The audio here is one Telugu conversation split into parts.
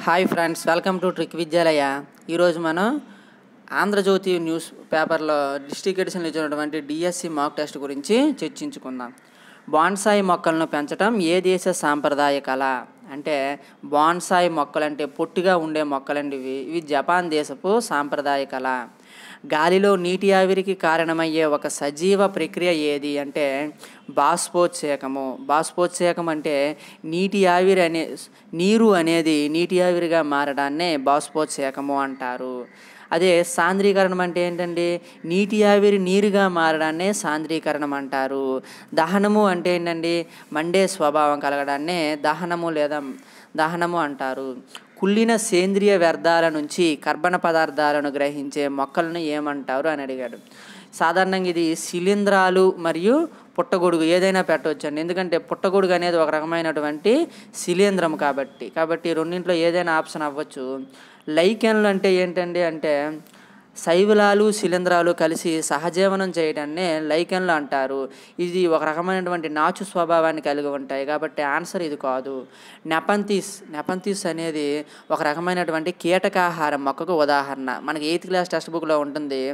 hi friends welcome to trick Vidyalaya ఈరోజు మనం ఆంధ్రజ్యోతి న్యూస్ పేపర్లో డిస్ట్రిక్ట్ ఎడిషన్లో ఇచ్చినటువంటి డిఎస్సి మాక్ టెస్ట్ గురించి చర్చించుకుందాం బాన్సాయి మొక్కలను పెంచడం ఏ దేశ సాంప్రదాయ కళ అంటే బాన్సాయి మొక్కలు అంటే పొట్టిగా ఉండే మొక్కలండి ఇవి ఇవి జపాన్ దేశపు సాంప్రదాయ కళ గాలిలో నీటి ఆవిరికి కారణమయ్యే ఒక సజీవ ప్రక్రియ ఏది అంటే బాష్పోత్సేకము బాష్పోత్సేకం అంటే నీటి ఆవిరి అనే నీరు అనేది నీటి ఆవిరిగా మారడాన్నే బాష్పోత్సేకము అంటారు అదే సాంద్రీకరణం అంటే ఏంటండి నీటి ఆవిరి నీరుగా మారడాన్నే సాంద్రీకరణం అంటారు దహనము అంటే ఏంటండి మండే స్వభావం కలగడాన్నే దహనము లేదా దహనము అంటారు కుళ్ళిన సేంద్రియ వ్యర్థాల నుంచి కర్బన పదార్థాలను గ్రహించే మొక్కలను ఏమంటారు అని అడిగాడు సాధారణంగా ఇది శిలీంధ్రాలు మరియు పుట్టగొడుగు ఏదైనా పెట్టవచ్చండి ఎందుకంటే పుట్టగొడుగు అనేది ఒక రకమైనటువంటి శిలీంధ్రం కాబట్టి కాబట్టి రెండింట్లో ఏదైనా ఆప్షన్ అవ్వచ్చు లైకెన్లు అంటే ఏంటండి అంటే శైవలాలు శిలీంధ్రాలు కలిసి సహజీవనం చేయడాన్ని లైకెన్లు అంటారు ఇది ఒక రకమైనటువంటి నాచు స్వభావాన్ని కలిగి ఉంటాయి కాబట్టి ఆన్సర్ ఇది కాదు నెపంతిస్ నెపంతిస్ అనేది ఒక రకమైనటువంటి కీటకాహారం మొక్కకు ఉదాహరణ మనకి ఎయిత్ క్లాస్ టెక్స్ట్ బుక్లో ఉంటుంది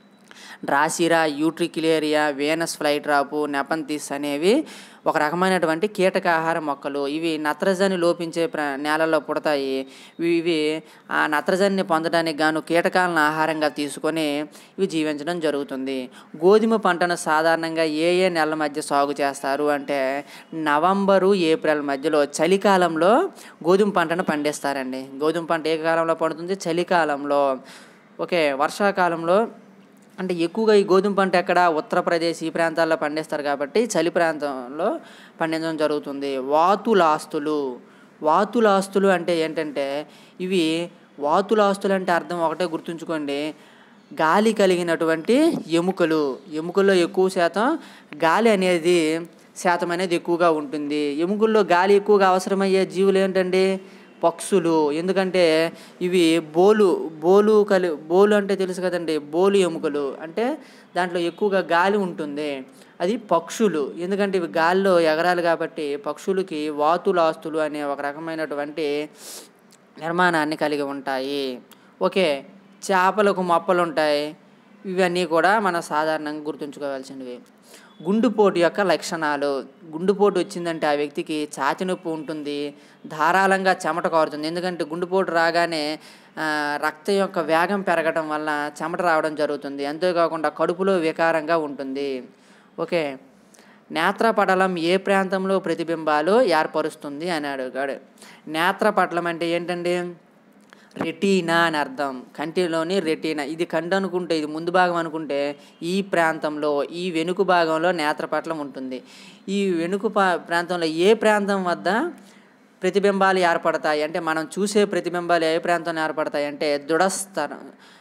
డ్రాసిరా యూట్రిక్యులేరియా వేనస్ ఫ్లైట్రాపు నెపంతిస్ అనేవి ఒక రకమైనటువంటి కీటకాహార మొక్కలు ఇవి నత్రజని లోపించే ప్ర నేలల్లో పుడతాయి ఇవి ఇవి ఆ నత్రజనిని పొందడానికి గాను కీటకాలను ఆహారంగా తీసుకొని ఇవి జీవించడం జరుగుతుంది గోధుమ పంటను సాధారణంగా ఏ ఏ నెలల మధ్య సాగు చేస్తారు అంటే నవంబరు ఏప్రిల్ మధ్యలో చలికాలంలో గోధుమ పంటను పండిస్తారండి గోధుమ పంట ఏ కాలంలో పండుతుంది చలికాలంలో ఓకే వర్షాకాలంలో అంటే ఎక్కువగా ఈ గోధుమ పంట ఎక్కడ ఉత్తరప్రదేశ్ ఈ ప్రాంతాల్లో పండిస్తారు కాబట్టి చలి ప్రాంతంలో పండించడం జరుగుతుంది వాతులాస్తులు వాతులాస్తులు అంటే ఏంటంటే ఇవి వాతులాస్తులు అంటే అర్థం ఒకటే గుర్తుంచుకోండి గాలి కలిగినటువంటి ఎముకలు ఎముకల్లో ఎక్కువ శాతం గాలి అనేది శాతం అనేది ఎక్కువగా ఉంటుంది ఎముకల్లో గాలి ఎక్కువగా అవసరమయ్యే జీవులు ఏంటండి పక్షులు ఎందుకంటే ఇవి బోలు బోలు కలి బోలు అంటే తెలుసు కదండి బోలు ఎముకలు అంటే దాంట్లో ఎక్కువగా గాలి ఉంటుంది అది పక్షులు ఎందుకంటే ఇవి గాలిలో ఎగరాలి కాబట్టి పక్షులకి వాతులాస్తులు అనే ఒక రకమైనటువంటి నిర్మాణాన్ని కలిగి ఉంటాయి ఓకే చేపలకు మొప్పలు ఉంటాయి ఇవన్నీ కూడా మనం సాధారణంగా గుర్తుంచుకోవాల్సినవి గుండుపోటు యొక్క లక్షణాలు గుండుపోటు వచ్చిందంటే ఆ వ్యక్తికి ఛాతి నొప్పి ఉంటుంది ధారాళంగా చెమట కారుతుంది ఎందుకంటే గుండుపోటు రాగానే రక్తం యొక్క వేగం పెరగడం వల్ల చెమట రావడం జరుగుతుంది అంతేకాకుండా కడుపులో వికారంగా ఉంటుంది ఓకే నేత్రపటలం ఏ ప్రాంతంలో ప్రతిబింబాలు ఏర్పరుస్తుంది అని అడిగాడు నేత్రపటలం అంటే ఏంటండి రెటీనా అని అర్థం కంటిలోని రెటీనా ఇది కంటి అనుకుంటే ఇది ముందు భాగం అనుకుంటే ఈ ప్రాంతంలో ఈ వెనుక భాగంలో నేత్రపటలం ఉంటుంది ఈ వెనుక ప్రాంతంలో ఏ ప్రాంతం వద్ద ప్రతిబింబాలు ఏర్పడతాయి అంటే మనం చూసే ప్రతిబింబాలు ఏ ప్రాంతంలో ఏర్పడతాయి అంటే దృఢస్థరం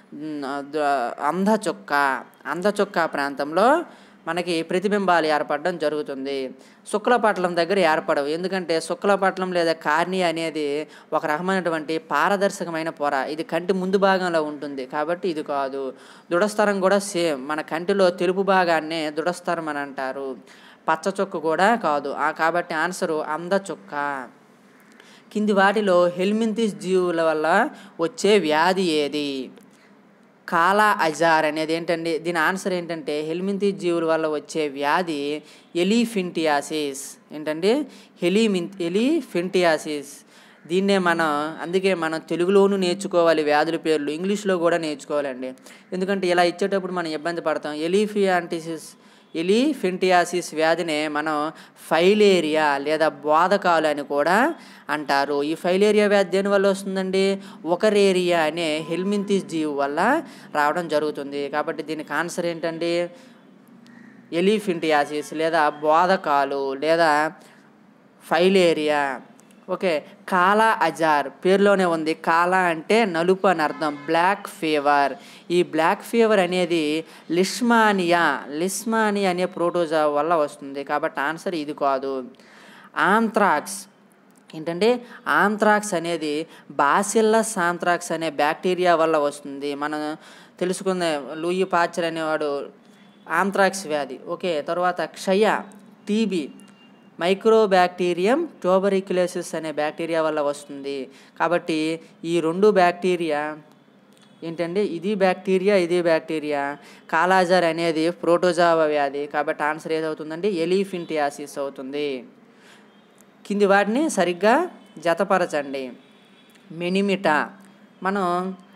అంధచొక్క అంధచొక్క ప్రాంతంలో మనకి ప్రతిబింబాలు ఏర్పడడం జరుగుతుంది శుక్లపట్లం దగ్గర ఏర్పడవు ఎందుకంటే శుక్లపట్లం లేదా కార్ని అనేది ఒక రకమైనటువంటి పారదర్శకమైన పొర ఇది కంటి ముందు భాగంలో ఉంటుంది కాబట్టి ఇది కాదు దృఢస్థరం కూడా సేమ్ మన కంటిలో తెలుపు భాగాన్ని దృఢస్థరం అని అంటారు పచ్చ చొక్క కూడా కాదు కాబట్టి ఆన్సరు అందచొక్క కింది వాటిలో హెల్మింతిస్ జీవుల వల్ల వచ్చే వ్యాధి ఏది కాలా అజార్ అనేది ఏంటండి దీని ఆన్సర్ ఏంటంటే హెల్మింతి జీవుల వల్ల వచ్చే వ్యాధి ఎలిఫింటియాసిస్ ఏంటండి హెలిమిన్ ఎలిఫింటియాసిస్ దీన్నే మనం అందుకే మనం తెలుగులోనూ నేర్చుకోవాలి వ్యాధుల పేర్లు ఇంగ్లీష్లో కూడా నేర్చుకోవాలండి ఎందుకంటే ఇలా ఇచ్చేటప్పుడు మనం ఇబ్బంది పడతాం ఎలిఫియాంటిసిస్ ఎలిఫెంటియాసిస్ వ్యాధినే మనం ఫైలేరియా లేదా బోధకాలు అని కూడా అంటారు ఈ ఫైలేరియా వ్యాధి దేని వల్ల వస్తుందండి ఒకరేరియా అనే హెల్మింతిస్ జీవు వల్ల రావడం జరుగుతుంది కాబట్టి దీనికి ఆన్సర్ ఏంటండి ఎలిఫెంటియాసిస్ లేదా బోధకాలు లేదా ఫైలేరియా ఓకే కాలా అజార్ పేరులోనే ఉంది కాలా అంటే నలుపు అని అర్థం బ్లాక్ ఫీవర్ ఈ బ్లాక్ ఫీవర్ అనేది లిస్మానియా లిస్మానియా అనే ప్రోటోజా వల్ల వస్తుంది కాబట్టి ఆన్సర్ ఇది కాదు ఆంథ్రాక్స్ ఏంటంటే ఆంథ్రాక్స్ అనేది బాసిల్లస్ ఆంథ్రాక్స్ అనే బ్యాక్టీరియా వల్ల వస్తుంది మనం తెలుసుకున్న లూయి పాచర్ అనేవాడు ఆంథ్రాక్స్ వ్యాధి ఓకే తర్వాత క్షయ టీబీ మైక్రోబ్యాక్టీరియం ట్యూబరిక్యులోసిస్ అనే బ్యాక్టీరియా వల్ల వస్తుంది కాబట్టి ఈ రెండు బ్యాక్టీరియా ఏంటంటే ఇది బ్యాక్టీరియా ఇది బ్యాక్టీరియా కాలాజర్ అనేది ప్రోటోజావా వ్యాధి కాబట్టి ఆన్సర్ ఏదవుతుందండి ఎలిఫింటియాసిస్ అవుతుంది కింది వాటిని సరిగ్గా జతపరచండి మెనిమిటా మనం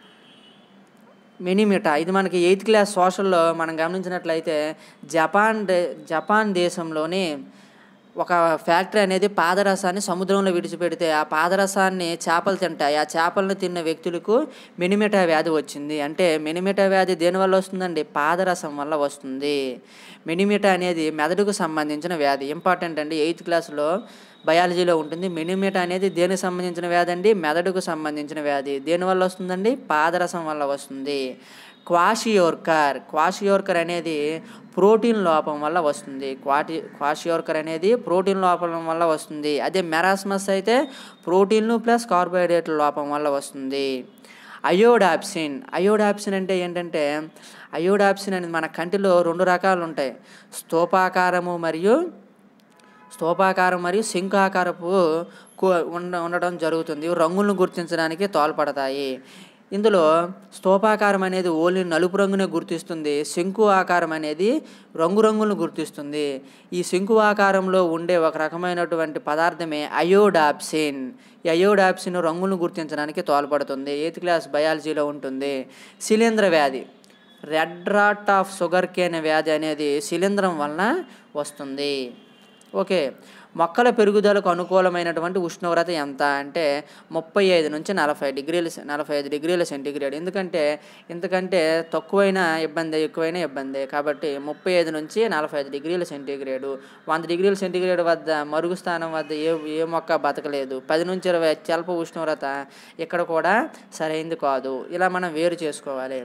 మెనిమిటా ఇది మనకి ఎయిత్ క్లాస్ సోషల్లో మనం గమనించినట్లయితే జపాన్ దే జపాన్ దేశంలోని ఒక ఫ్యాక్టరీ అనేది పాదరసాన్ని సముద్రంలో విడిచిపెడితే ఆ పాదరసాన్ని చేపలు తింటాయి ఆ చేపలను తిన్న వ్యక్తులకు మెనిమిటా వ్యాధి వచ్చింది అంటే మెనిమిటా వ్యాధి దేనివల్ల వస్తుందండి పాదరసం వల్ల వస్తుంది మెనిమిటా అనేది మెదడుకు సంబంధించిన వ్యాధి ఇంపార్టెంట్ అండి ఎయిత్ క్లాస్లో బయాలజీలో ఉంటుంది మెనిమిటా అనేది దేనికి సంబంధించిన వ్యాధి అండి మెదడుకు సంబంధించిన వ్యాధి దేనివల్ల వస్తుందండి పాదరసం వల్ల వస్తుంది క్వాషియోర్కర్ క్వాషియోర్కర్ అనేది ప్రోటీన్ లోపం వల్ల వస్తుంది క్వాటి క్వాషియోర్కర్ అనేది ప్రోటీన్ లోపం వల్ల వస్తుంది అదే మెరాస్మస్ అయితే ప్రోటీన్లు ప్లస్ కార్బోహైడ్రేట్ల లోపం వల్ల వస్తుంది అయోడాప్సిన్ అయోడాప్సిన్ అంటే ఏంటంటే అయోడాప్సిన్ అనేది మన కంటిలో రెండు రకాలు ఉంటాయి స్తూపాకారము మరియు స్తూపాకారం మరియు శంఖాకారపు కు- ఉండ ఉండడం జరుగుతుంది ఇవి రంగులను గుర్తించడానికి తోడ్పడతాయి ఇందులో స్తూపాకారం అనేది ఓన్లీ నలుపు రంగునే గుర్తిస్తుంది శంకు ఆకారం అనేది రంగురంగులను గుర్తిస్తుంది ఈ శంకు ఆకారంలో ఉండే ఒక రకమైనటువంటి పదార్థమే అయోడాప్సిన్ ఈ అయోడాప్సిన్ రంగులను గుర్తించడానికి తోడ్పడుతుంది ఎయిత్ క్లాస్ బయాలజీలో ఉంటుంది శిలీంధ్ర వ్యాధి red rot of sugar cane వ్యాధి అనేది శిలీంధ్రం వలన వస్తుంది ఓకే మొక్కల పెరుగుదలకు అనుకూలమైనటువంటి ఉష్ణోగ్రత ఎంత అంటే ముప్పై ఐదు నుంచి నలభై డిగ్రీల సె- నలభై ఐదు డిగ్రీల సెంటీగ్రేడ్ ఎందుకంటే ఇంతకంటే తక్కువైనా ఇబ్బంది ఎక్కువైనా ఇబ్బంది కాబట్టి ముప్పై ఐదు నుంచి నలభై ఐదు డిగ్రీల సెంటీగ్రేడు వంద డిగ్రీల సెంటీగ్రేడ్ వద్ద మరుగు స్థానం వద్ద ఏ ఏ మొక్క బతకలేదు పది నుంచి ఇరవై చల్ప ఉష్ణోగ్రత ఇక్కడ కూడా సరైంది కాదు ఇలా మనం వేరు చేసుకోవాలి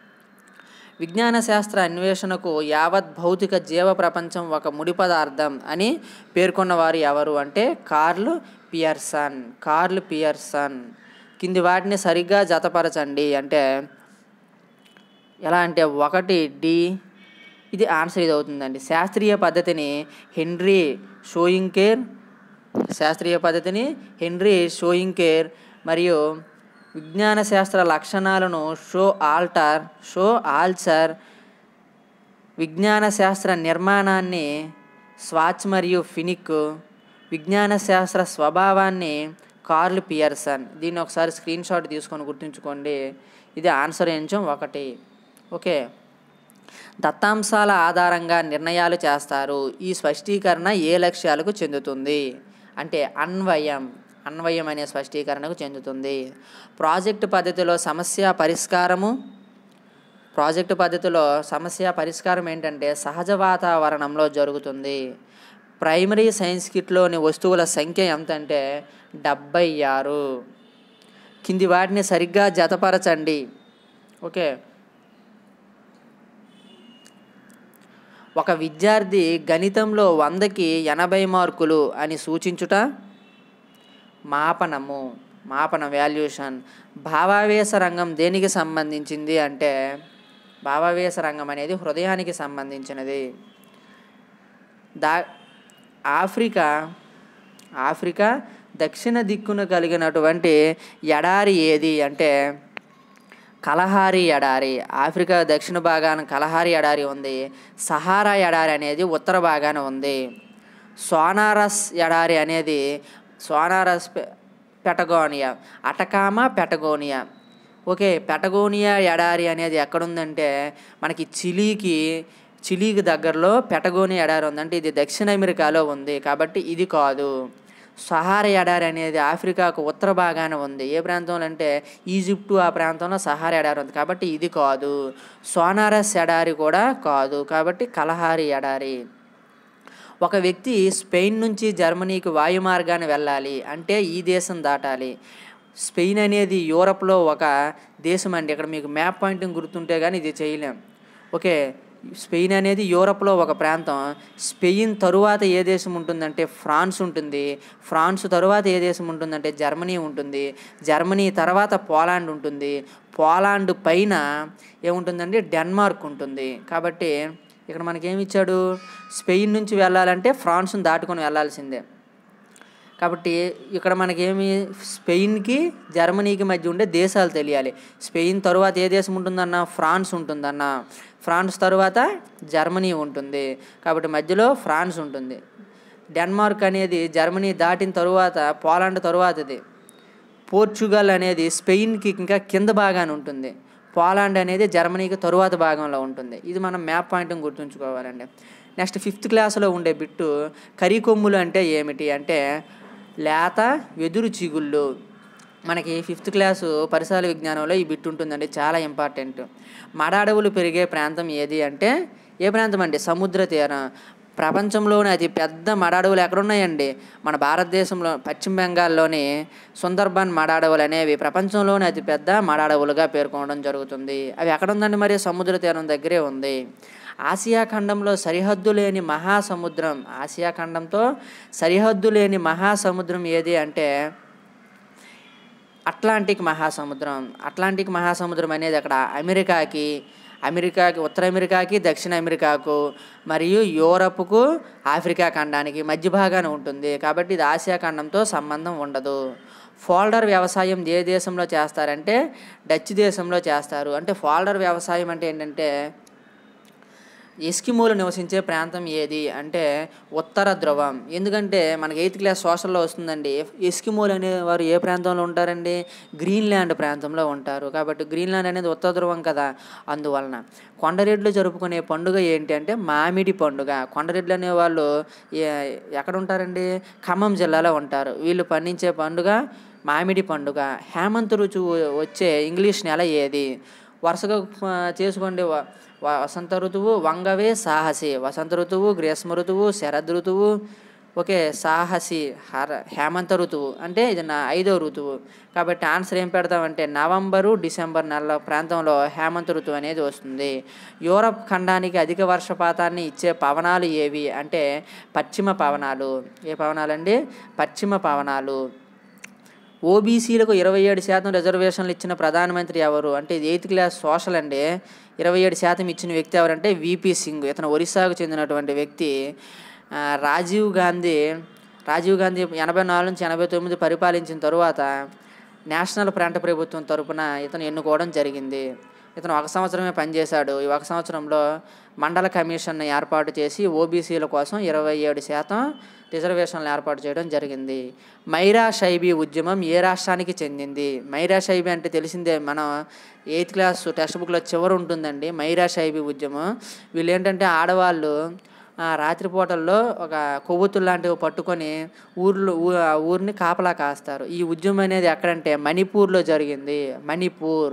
విజ్ఞాన శాస్త్ర అన్వేషణకు యావత్ భౌతిక జీవ ప్రపంచం ఒక ముడి పదార్థం అని పేర్కొన్నవారు ఎవరు అంటే కార్ల్ పియర్సన్ కార్ల్ పియర్సన్ కింది వాటిని సరిగ్గా జతపరచండి అంటే ఎలా అంటే ఒకటి డి ఇది ఆన్సర్ ఇది అవుతుందండి శాస్త్రీయ పద్ధతిని హెన్రీ షోయింకేర్ శాస్త్రీయ పద్ధతిని హెన్రీ షోయింకేర్ మరియు విజ్ఞాన శాస్త్ర లక్షణాలను షో ఆల్టర్ షో ఆల్చర్ విజ్ఞాన శాస్త్ర నిర్మాణాన్ని స్వాచ్ మరియు ఫినిక్ విజ్ఞాన శాస్త్ర స్వభావాన్ని కార్ల్ పియర్సన్ దీన్ని ఒకసారి స్క్రీన్ షాట్ తీసుకొని గుర్తుంచుకోండి ఇది ఆన్సర్ ఏంచం ఒకటి ఓకే దత్తాంశాల ఆధారంగా నిర్ణయాలు చేస్తారు ఈ స్పష్టీకరణ ఏ లక్ష్యాలకు చెందుతుంది అంటే అన్వయం అన్వయం అనే స్పష్టీకరణకు చెందుతుంది ప్రాజెక్టు పద్ధతిలో సమస్య పరిష్కారము ప్రాజెక్టు పద్ధతిలో సమస్య పరిష్కారం ఏంటంటే సహజ వాతావరణంలో జరుగుతుంది ప్రైమరీ సైన్స్ కిట్లోని వస్తువుల సంఖ్య ఎంత అంటే డెబ్బై ఆరు కింది వాటిని సరిగ్గా జతపరచండి ఓకే ఒక విద్యార్థి గణితంలో వందకి ఎనభై మార్కులు అని సూచించుట మాపనము మాపన వాల్యుయేషన్ భావావేశ రంగం దేనికి సంబంధించింది అంటే భావావేశ రంగం అనేది హృదయానికి సంబంధించినది దా ఆఫ్రికా ఆఫ్రికా దక్షిణ దిక్కున కలిగినటువంటి ఎడారి ఏది అంటే కలహారి ఎడారి ఆఫ్రికా దక్షిణ భాగాన కలహారి ఎడారి ఉంది సహారా ఎడారి అనేది ఉత్తర భాగాన ఉంది సోనారస్ ఎడారి అనేది సోనారస్ పె- Patagonia Atacama Patagonia okay Patagonia ఎడారి అనేది ఎక్కడుందంటే మనకి చిలీకి చిలీకి దగ్గరలో పెటగోనియా ఎడారి ఉందంటే ఇది దక్షిణ అమెరికాలో ఉంది కాబట్టి ఇది కాదు సహారా ఎడారి అనేది ఆఫ్రికాకు ఉత్తర భాగాన ఉంది ఏ ప్రాంతంలో అంటే ఈజిప్టు ఆ ప్రాంతంలో సహారా ఎడారి ఉంది కాబట్టి ఇది కాదు సోనారస్ ఎడారి కూడా కాదు కాబట్టి కలహారి ఎడారి ఒక వ్యక్తి స్పెయిన్ నుంచి జర్మనీకి వాయు మార్గాన్ని వెళ్ళాలి అంటే ఈ దేశం దాటాలి స్పెయిన్ అనేది యూరప్లో ఒక దేశం అండి ఇక్కడ మీకు మ్యాప్ పాయింటింగ్ గుర్తుంటే కానీ ఇది చేయలేం ఓకే స్పెయిన్ అనేది యూరప్లో ఒక ప్రాంతం స్పెయిన్ తరువాత ఏ దేశం ఉంటుందంటే ఫ్రాన్స్ ఉంటుంది ఫ్రాన్స్ తరువాత ఏ దేశం ఉంటుందంటే జర్మనీ ఉంటుంది జర్మనీ తర్వాత పోలాండ్ ఉంటుంది పోలాండ్ పైన ఏముంటుందంటే డెన్మార్క్ ఉంటుంది కాబట్టి ఇక్కడ మనకేమి ఇచ్చాడు స్పెయిన్ నుంచి వెళ్ళాలంటే ఫ్రాన్స్ని దాటుకొని వెళ్ళాల్సిందే కాబట్టి ఇక్కడ మనకేమి స్పెయిన్కి జర్మనీకి మధ్య ఉండే దేశాలు తెలియాలి స్పెయిన్ తరువాత ఏ దేశం ఉంటుందన్న ఫ్రాన్స్ ఉంటుందన్న ఫ్రాన్స్ తరువాత జర్మనీ ఉంటుంది కాబట్టి మధ్యలో ఫ్రాన్స్ ఉంటుంది డెన్మార్క్ అనేది జర్మనీ దాటిన తరువాత పోలాండ్ తరువాతది పోర్చుగల్ అనేది స్పెయిన్కి ఇంకా కింద భాగాన ఉంటుంది పోలాండ్ అనేది జర్మనీకి తరువాత భాగంలో ఉంటుంది ఇది మనం మ్యాప్ పాయింట్ని గుర్తుంచుకోవాలండి నెక్స్ట్ ఫిఫ్త్ క్లాస్లో ఉండే బిట్టు కరికొమ్ములు అంటే ఏమిటి అంటే లేత వెదురు చిగుళ్ళు మనకి ఫిఫ్త్ క్లాసు పరిసరాల విజ్ఞానంలో ఈ బిట్ ఉంటుందండి చాలా ఇంపార్టెంట్ మడ అడవులు పెరిగే ప్రాంతం ఏది అంటే ఏ ప్రాంతం అండి సముద్ర తీరం ప్రపంచంలోనే అతి పెద్ద మడ అడవులు ఎక్కడున్నాయండి మన భారతదేశంలో పశ్చిమ బెంగాల్లోని సుందర్బన్ మడ అడవులు అనేవి ప్రపంచంలోనే అతి పెద్ద మడ అడవులుగా పేర్కొనడం జరుగుతుంది అవి ఎక్కడ ఉందండి మరి సముద్ర తీరం దగ్గరే ఉంది ఆసియా ఖండంలో సరిహద్దు లేని మహాసముద్రం ఆసియా ఖండంతో సరిహద్దు లేని మహాసముద్రం ఏది అంటే అట్లాంటిక్ మహాసముద్రం అట్లాంటిక్ మహాసముద్రం అనేది అక్కడ అమెరికాకి అమెరికాకి ఉత్తర అమెరికాకి దక్షిణ అమెరికాకు మరియు యూరప్కు ఆఫ్రికా ఖండానికి మధ్య భాగాన ఉంటుంది కాబట్టి ఇది ఆసియా ఖండంతో సంబంధం ఉండదు ఫోల్డర్ వ్యవసాయం ఏ దేశంలో చేస్తారంటే డచ్ దేశంలో చేస్తారు అంటే ఫోల్డర్ వ్యవసాయం అంటే ఏంటంటే ఎస్కిమోలు నివసించే ప్రాంతం ఏది అంటే ఉత్తర ధ్రువం ఎందుకంటే మనకి ఎయిత్ క్లాస్ సోషల్లో వస్తుందండి ఎస్కిమోలు అనేవారు ఏ ప్రాంతంలో ఉంటారండి గ్రీన్లాండ్ ప్రాంతంలో ఉంటారు కాబట్టి గ్రీన్లాండ్ అనేది ఉత్తర ధ్రువం కదా అందువలన కొండరెడ్లు జరుపుకునే పండుగ ఏంటి అంటే మామిడి పండుగ కొండరెడ్లు అనేవాళ్ళు ఏ- ఎక్కడ ఉంటారండి ఖమ్మం జిల్లాలో ఉంటారు వీళ్ళు పండించే పండుగ మామిడి పండుగ హేమంత రుచువు వచ్చే ఇంగ్లీష్ నెల ఏది వరుసగా ఆ, చేసుకోండి వ- వ- వసంత ఋతువు వంగవే సాహసి వసంత ఋతువు గ్రీష్మ ఋతువు శరద్ ఋతువు ఓకే సాహసి హర హేమంత ఋతువు అంటే ఇది నా ఐదో ఋతువు కాబట్టి ఆన్సర్ ఏం పెడతామంటే నవంబరు డిసెంబర్ నెలల ప్రాంతంలో హేమంత ఋతువు అనేది వస్తుంది యూరప్ ఖండానికి అధిక వర్షపాతాన్ని ఇచ్చే పవనాలు ఏవి అంటే పశ్చిమ పవనాలు ఏ పవనాలండి పశ్చిమ పవనాలు ఓబీసీలకు ఇరవై ఏడు శాతం రిజర్వేషన్లు ఇచ్చిన ప్రధానమంత్రి ఎవరు అంటే ఇది ఎయిత్ క్లాస్ సోషల్ అండి ఇరవై ఏడు శాతం ఇచ్చిన వ్యక్తి ఎవరంటే విపి సింగ్ ఇతను ఒరిస్సాకు చెందినటువంటి వ్యక్తి ఆ, రాజీవ్ గాంధీ రాజీవ్ గాంధీ ఎనభై నాలుగు నుంచి ఎనభై తొమ్మిది పరిపాలించిన తరువాత నేషనల్ ఫ్రంట్ ప్రభుత్వం తరపున ఇతను ఎన్నుకోవడం జరిగింది ఇతను ఒక సంవత్సరమే పనిచేశాడు ఈ ఒక సంవత్సరంలో మండల కమిషన్ ఏర్పాటు చేసి ఓబీసీల కోసం ఇరవై ఏడు శాతం రిజర్వేషన్లు ఏర్పాటు చేయడం జరిగింది మైరా షైబీ ఉద్యమం ఏ రాష్ట్రానికి చెందింది మైరా షైబీ అంటే తెలిసిందే మనం ఎయిత్ క్లాస్ టెక్స్ట్ బుక్లో చివరి ఉంటుందండి మైరా షైబీ ఉద్యమం వీళ్ళు ఏంటంటే ఆడవాళ్ళు ఆ రాత్రిపూటల్లో ఒక కొవ్వొత్తులు లాంటివి పట్టుకొని ఊర్లో ఊ- ఆ ఊరిని కాపలా కాస్తారు ఈ ఉద్యమం అనేది ఎక్కడంటే మణిపూర్లో జరిగింది మణిపూర్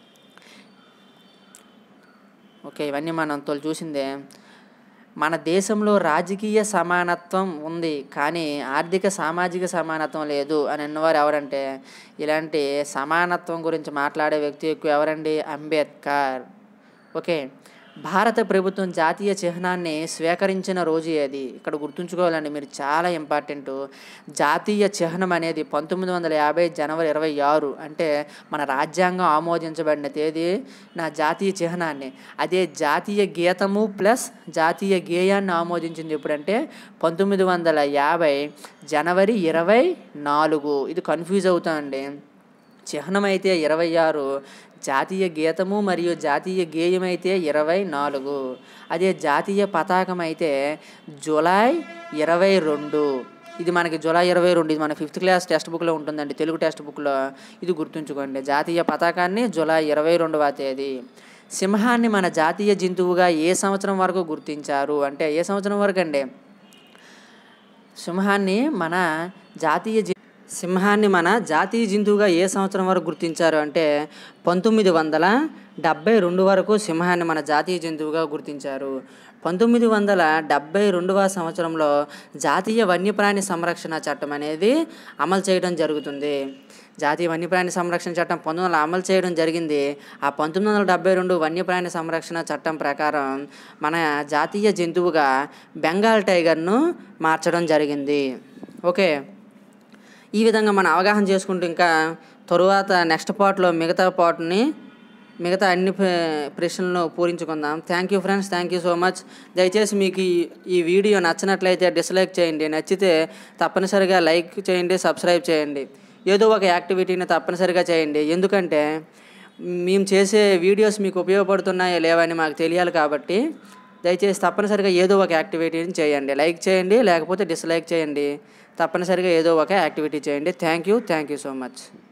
ఓకే ఇవన్నీ మనం తొలి చూసిందే మన దేశంలో రాజకీయ సమానత్వం ఉంది కానీ ఆర్థిక సామాజిక సమానత్వం లేదు అని అన్నవారు ఎవరంటే ఇలాంటి సమానత్వం గురించి మాట్లాడే వ్యక్తి ఎక్కువ ఎవరండి అంబేద్కర్ ఓకే భారత ప్రభుత్వం జాతీయ చిహ్నాన్ని స్వీకరించిన రోజు ఏది ఇక్కడ గుర్తుంచుకోవాలండి మీరు చాలా ఇంపార్టెంట్ జాతీయ చిహ్నం అనేది పంతొమ్మిది వందల యాభై జనవరి ఇరవై ఆరు అంటే మన రాజ్యాంగం ఆమోదించబడిన తేదీ నా జాతీయ చిహ్నాన్ని అదే జాతీయ గీతము ప్లస్ జాతీయ గేయాన్ని ఆమోదించింది ఎప్పుడంటే పంతొమ్మిది వందల యాభై జనవరి ఇరవై నాలుగు ఇది కన్ఫ్యూజ్ అవుతామండి చిహ్నం అయితే ఇరవై ఆరు జాతీయ గీతము మరియు జాతీయ గేయం అయితే ఇరవై నాలుగు అదే జాతీయ పతాకం అయితే జూలై ఇరవై రెండు ఇది మనకి జూలై ఇరవై రెండు ఇది మన ఫిఫ్త్ క్లాస్ టెక్స్ట్ బుక్లో ఉంటుందండి తెలుగు టెక్స్ట్ బుక్లో ఇది గుర్తుంచుకోండి జాతీయ పతాకాన్ని జూలై ఇరవై రెండవ తేదీ సింహాన్ని మన జాతీయ జంతువుగా ఏ సంవత్సరం వరకు గుర్తించారు అంటే ఏ సంవత్సరం వరకు అండి సింహాన్ని మన జాతీయ జి- సింహాన్ని మన జాతీయ జంతువుగా ఏ సంవత్సరం వరకు గుర్తించారు అంటే పంతొమ్మిది వందల డెబ్బై రెండు వరకు సింహాన్ని మన జాతీయ జంతువుగా గుర్తించారు పంతొమ్మిది వందల డెబ్బై రెండవ సంవత్సరంలో జాతీయ వన్యప్రాణి సంరక్షణ చట్టం అనేది అమలు చేయడం జరుగుతుంది జాతీయ వన్యప్రాణి సంరక్షణ చట్టం పంతొమ్మిది వందల అమలు చేయడం జరిగింది ఆ పంతొమ్మిది వందల డెబ్బై రెండు వన్యప్రాణి సంరక్షణ చట్టం ప్రకారం మన జాతీయ జంతువుగా బెంగాల్ టైగర్ను మార్చడం జరిగింది ఓకే ఈ విధంగా మనం అవగాహన చేసుకుంటూ ఇంకా తరువాత నెక్స్ట్ పార్ట్లో మిగతా పార్ట్ని మిగతా అన్ని ప్ర- ప్రశ్నలను పూరించుకుందాం thank you friends thank you so much దయచేసి మీకు ఈ ఈ వీడియో నచ్చినట్లయితే డిస్లైక్ చేయండి నచ్చితే తప్పనిసరిగా లైక్ చేయండి సబ్స్క్రైబ్ చేయండి ఏదో ఒక యాక్టివిటీని తప్పనిసరిగా చేయండి ఎందుకంటే మేము చేసే వీడియోస్ మీకు ఉపయోగపడుతున్నాయో లేవని మాకు తెలియాలి కాబట్టి దయచేసి తప్పనిసరిగా ఏదో ఒక యాక్టివిటీని చేయండి లైక్ చేయండి లేకపోతే డిస్లైక్ చేయండి తప్పనిసరిగా ఏదో ఒక యాక్టివిటీ చేయండి thank you thank you so much